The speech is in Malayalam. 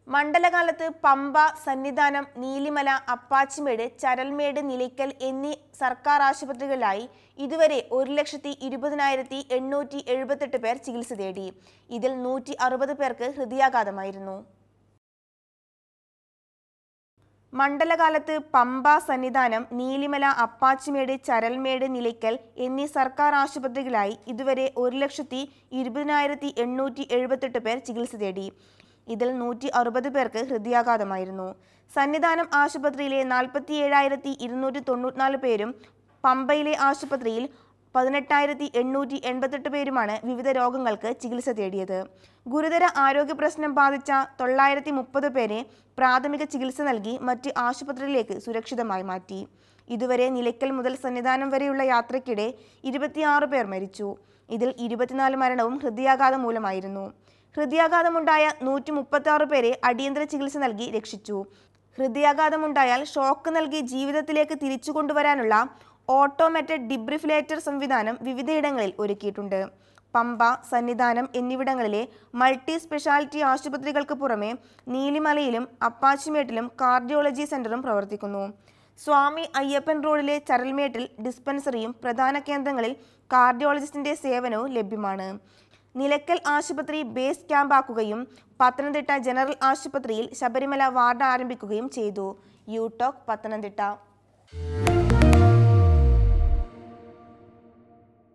മണ്ഡലകാലത്ത് പമ്പ സന്നിധാനം നീലിമല അപ്പാച്ചിമേട് ചരൽമേട് നിലയ്ക്കൽ എന്നീ സർക്കാർ ആശുപത്രികളിലായി ഇതുവരെ ഒരു ലക്ഷത്തി ഇരുപതിനായിരത്തി എണ്ണൂറ്റി എഴുപത്തെട്ട് പേർ ചികിത്സ തേടി ഇതിൽ നൂറ്റി അറുപത് പേർക്ക് ഹൃദയാഘാതമായിരുന്നു മണ്ഡലകാലത്ത് പമ്പ സന്നിധാനം നീലിമല അപ്പാച്ചിമേട് ചരൽമേട് നിലയ്ക്കൽ എന്നീ സർക്കാർ ആശുപത്രികളായി ഇതുവരെ ഒരു ലക്ഷത്തി ഇരുപതിനായിരത്തി എണ്ണൂറ്റി എഴുപത്തെട്ട് പേർ ചികിത്സ തേടി ഇതിൽ നൂറ്റി അറുപത് പേർക്ക് ഹൃദയാഘാതമായിരുന്നു സന്നിധാനം ആശുപത്രിയിലെ നാൽപ്പത്തി ഏഴായിരത്തി ഇരുന്നൂറ്റി തൊണ്ണൂറ്റിനാല് പേരും പമ്പയിലെ ആശുപത്രിയിൽ പതിനെട്ടായിരത്തി എണ്ണൂറ്റി എൺപത്തെട്ട് പേരുമാണ് വിവിധ രോഗങ്ങൾക്ക് ചികിത്സ തേടിയത് ഗുരുതര ആരോഗ്യ പ്രശ്നം ബാധിച്ച തൊള്ളായിരത്തി മുപ്പത് പേരെ പ്രാഥമിക ചികിത്സ നൽകി മറ്റ് ആശുപത്രിയിലേക്ക് സുരക്ഷിതമായി മാറ്റി ഇതുവരെ നിലയ്ക്കൽ മുതൽ സന്നിധാനം വരെയുള്ള യാത്രയ്ക്കിടെ ഇരുപത്തിയാറ് പേർ മരിച്ചു ഇതിൽ ഇരുപത്തിനാല് മരണവും ഹൃദയാഘാതം മൂലമായിരുന്നു ഹൃദയാഘാതമുണ്ടായ നൂറ്റി മുപ്പത്തി ആറ് പേരെ അടിയന്തര ചികിത്സ നൽകി രക്ഷിച്ചു ഹൃദയാഘാതമുണ്ടായാൽ ഷോക്ക് നൽകി ജീവിതത്തിലേക്ക് തിരിച്ചു കൊണ്ടുവരാനുള്ള ഓട്ടോമാറ്റഡ് ഡിബ്രിഫിലേറ്റർ സംവിധാനം വിവിധയിടങ്ങളിൽ ഒരുക്കിയിട്ടുണ്ട് പമ്പ സന്നിധാനം എന്നിവിടങ്ങളിലെ മൾട്ടി സ്പെഷ്യാലിറ്റി ആശുപത്രികൾക്ക് പുറമെ നീലിമലയിലും അപ്പാച്ചിമേട്ടിലും കാർഡിയോളജി സെന്ററും പ്രവർത്തിക്കുന്നു സ്വാമി അയ്യപ്പൻ റോഡിലെ ചരൽമേട്ടിൽ ഡിസ്പെൻസറിയും പ്രധാന കേന്ദ്രങ്ങളിൽ കാർഡിയോളജിസ്റ്റിന്റെ സേവനവും ലഭ്യമാണ് നിലയ്ക്കൽ ആശുപത്രി ബേസ് ക്യാമ്പാക്കുകയും പത്തനംതിട്ട ജനറൽ ആശുപത്രിയിൽ ശബരിമല വാർഡ് ആരംഭിക്കുകയും ചെയ്തു യു ടോക്ക് പത്തനംതിട്ട